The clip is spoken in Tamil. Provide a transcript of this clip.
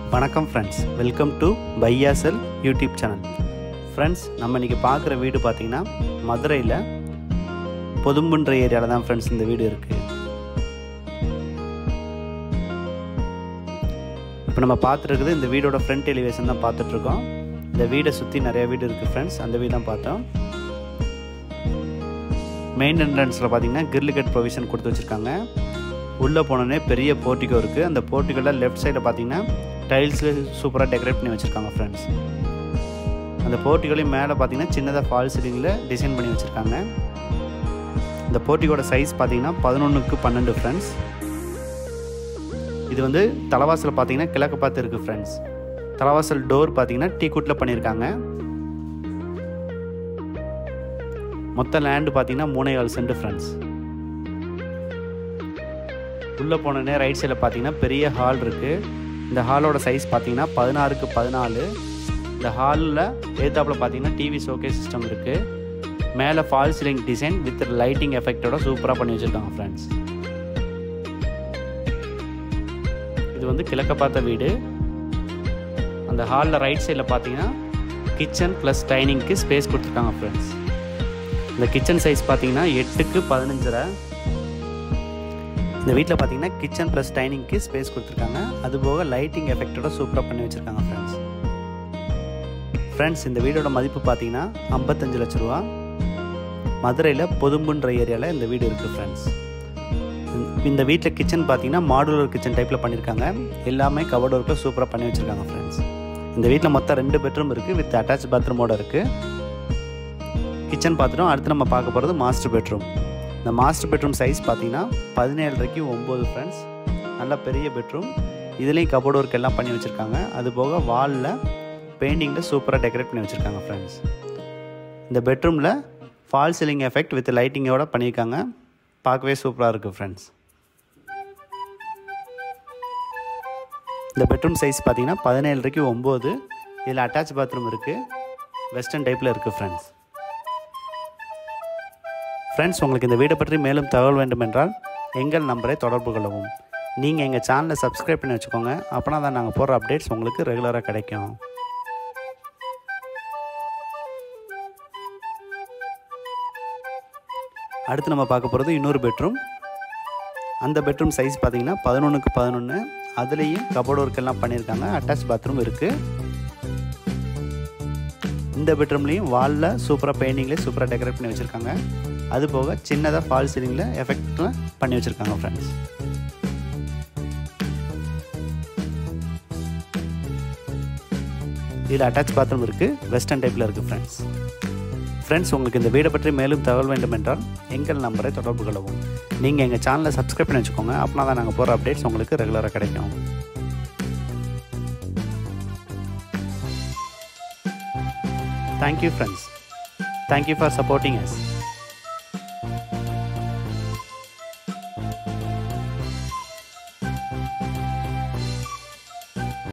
வணக்கம் ஃப்ரெண்ட்ஸ் வெல்கம் டு பையாசல் யூடியூப் சேனல் ஃப்ரெண்ட்ஸ் நம்ம இன்றைக்கி பார்க்குற வீடு பார்த்திங்கன்னா மதுரையில் பொதும்புன்ற ஏரியாவில் தான் ஃப்ரெண்ட்ஸ் இந்த வீடு இருக்குது இப்போ நம்ம பார்த்துருக்குது இந்த வீடோட ஃப்ரண்ட் எலிவேஷன் தான் பார்த்துட்ருக்கோம் இந்த வீடை சுற்றி நிறைய வீடு இருக்குது ஃப்ரெண்ட்ஸ் அந்த வீடு தான் பார்த்தோம் மெயின் என்ட்ரன்ஸில் பார்த்தீங்கன்னா கிரில் கட் ப்ரொவிஷன் கொடுத்து வச்சுருக்காங்க உள்ளே போனோடனே பெரிய போர்ட்டிகோ இருக்குது அந்த போர்ட்டிகோவில் லெஃப்ட் சைடில் பார்த்தீங்கன்னா டைல்ஸில் சூப்பராக டெக்கரேட் பண்ணி வச்சுருக்காங்க ஃப்ரெண்ட்ஸ் அந்த போர்ட்டிகோலையும் மேலே பார்த்தீங்கன்னா சின்னதாக ஃபால் சீலிங்கில் டிசைன் பண்ணி வச்சுருக்காங்க இந்த போர்ட்டிகோட சைஸ் பார்த்தீங்கன்னா பதினொன்றுக்கு பன்னெண்டு ஃப்ரெண்ட்ஸ் இது வந்து தலைவாசல் பார்த்தீங்கன்னா கிழக்கு பார்த்து இருக்குது ஃப்ரெண்ட்ஸ் தலைவாசல் டோர் பார்த்தீங்கன்னா டீ குட்டில் பண்ணியிருக்காங்க மொத்த லேண்டு பார்த்தீங்கன்னா மூணே கால் சென்ட் ஃப்ரெண்ட்ஸ் உள்ளே போனோடனே ரைட் சைடில் பார்த்தீங்கன்னா பெரிய ஹால் இருக்குது இந்த ஹாலோட சைஸ் பார்த்தீங்கன்னா பதினாறுக்கு பதினாலு இந்த ஹாலில் ஏத்தாப்பில் பார்த்தீங்கன்னா டிவி ஷோகே சிஸ்டம் இருக்குது மேலே false ceiling design with lighting எஃபெக்டோட சூப்பராக பண்ணி வச்சுருக்காங்க ஃப்ரெண்ட்ஸ் இது வந்து கிழக்க பார்த்த வீடு அந்த ஹாலில் ரைட் சைடில் பார்த்தீங்கன்னா கிச்சன் ப்ளஸ் டைனிங்க்கு ஸ்பேஸ் கொடுத்துருக்காங்க ஃப்ரெண்ட்ஸ் இந்த கிச்சன் சைஸ் பார்த்தீங்கன்னா எட்டுக்கு பதினஞ்சரை இந்த வீட்டில் பார்த்தீங்கன்னா கிச்சன் ப்ளஸ் டைனிங்க்கு ஸ்பேஸ் கொடுத்துருக்காங்க அதுபோக லைட்டிங் எஃபெக்டோட சூப்பராக பண்ணி வச்சுருக்காங்க ஃப்ரெண்ட்ஸ் ஃப்ரெண்ட்ஸ் இந்த வீடோட மதிப்பு பார்த்தீங்கன்னா ஐம்பத்தஞ்சு லட்ச ரூபா மதுரையில் பொதும்புன்ற ஏரியாவில் இந்த வீடு இருக்குது ஃப்ரெண்ட்ஸ் இந்த வீட்டில் கிச்சன் பார்த்தீங்கன்னா மாடுலர் கிச்சன் டைப்பில் பண்ணியிருக்காங்க எல்லாமே கவர்ட் ஒர்க்கில் சூப்பராக பண்ணி வச்சுருக்காங்க ஃப்ரெண்ட்ஸ் இந்த வீட்டில் மொத்தம் ரெண்டு பெட்ரூம் இருக்குது வித் அட்டாச் பாத்ரூமோட இருக்குது கிச்சன் பார்த்துட்டோம் அடுத்து நம்ம பார்க்க போகிறது மாஸ்டர் பெட்ரூம் இந்த மாஸ்டர் பெட்ரூம் சைஸ் பார்த்தீங்கன்னா பதினேழரைக்கு ஒம்பது ஃப்ரெண்ட்ஸ் நல்ல பெரிய பெட்ரூம் இதுலேயும் கபோர்டு ஒர்க் எல்லாம் பண்ணி வச்சுருக்காங்க அது போக வாலில் பெயிண்டிங்கில் சூப்பராக டெக்கரேட் பண்ணி வச்சுருக்காங்க ஃப்ரெண்ட்ஸ் இந்த பெட்ரூமில் ஃபால் சீலிங் எஃபெக்ட் வித் லைட்டிங்கோட பண்ணியிருக்காங்க பார்க்கவே சூப்பராக இருக்குது ஃப்ரெண்ட்ஸ் இந்த பெட்ரூம் சைஸ் பார்த்தீங்கன்னா பதினேழரைக்கு ஒம்பது இதில் அட்டாச் பாத்ரூம் இருக்குது வெஸ்டர்ன் டைப்பில் இருக்குது ஃப்ரெண்ட்ஸ் ஃப்ரெண்ட்ஸ் உங்களுக்கு இந்த வீடை பற்றி மேலும் தகவல் வேண்டும் என்றால் எங்கள் நம்பரை தொடர்பு கொள்ளவும் நீங்கள் எங்கள் சேனலை சப்ஸ்கிரைப் பண்ணி வச்சுக்கோங்க அப்போனா தான் நாங்கள் போடுற அப்டேட்ஸ் உங்களுக்கு ரெகுலராக கிடைக்கும் அடுத்து நம்ம பார்க்க போகிறது இன்னொரு பெட்ரூம் அந்த பெட்ரூம் சைஸ் பார்த்தீங்கன்னா பதினொன்றுக்கு பதினொன்று அதுலேயும் கபோர்டு ஒர்க் எல்லாம் பண்ணியிருக்காங்க அட்டாச் பாத்ரூம் இருக்குது இந்த பெட்ரூம்லேயும் வாலில் சூப்பராக பெயிண்டிங்கில் சூப்பராக டெக்கரேட் பண்ணி வச்சுருக்காங்க அது போக சின்னதாக ஃபால் சீலிங்கில் எஃபெக்ட்லாம் பண்ணி வச்சுருக்காங்க ஃப்ரெண்ட்ஸ் இதில் அட்டாச் பாத்ரூம் இருக்குது வெஸ்டர்ன் டைப்பில் இருக்குது ஃப்ரெண்ட்ஸ் ஃப்ரெண்ட்ஸ் உங்களுக்கு இந்த வீடை பற்றி மேலும் தகவல் வேண்டும் என்றால் எங்கள் நம்பரை தொடர்பு கொள்ளவும் நீங்கள் எங்கள் சேனலை சப்ஸ்கிரைப் பண்ணி வச்சுக்கோங்க அப்படின்னா தான் நாங்கள் போகிற அப்டேட்ஸ் உங்களுக்கு ரெகுலராக கிடைக்கும் thank you friends thank you for supporting S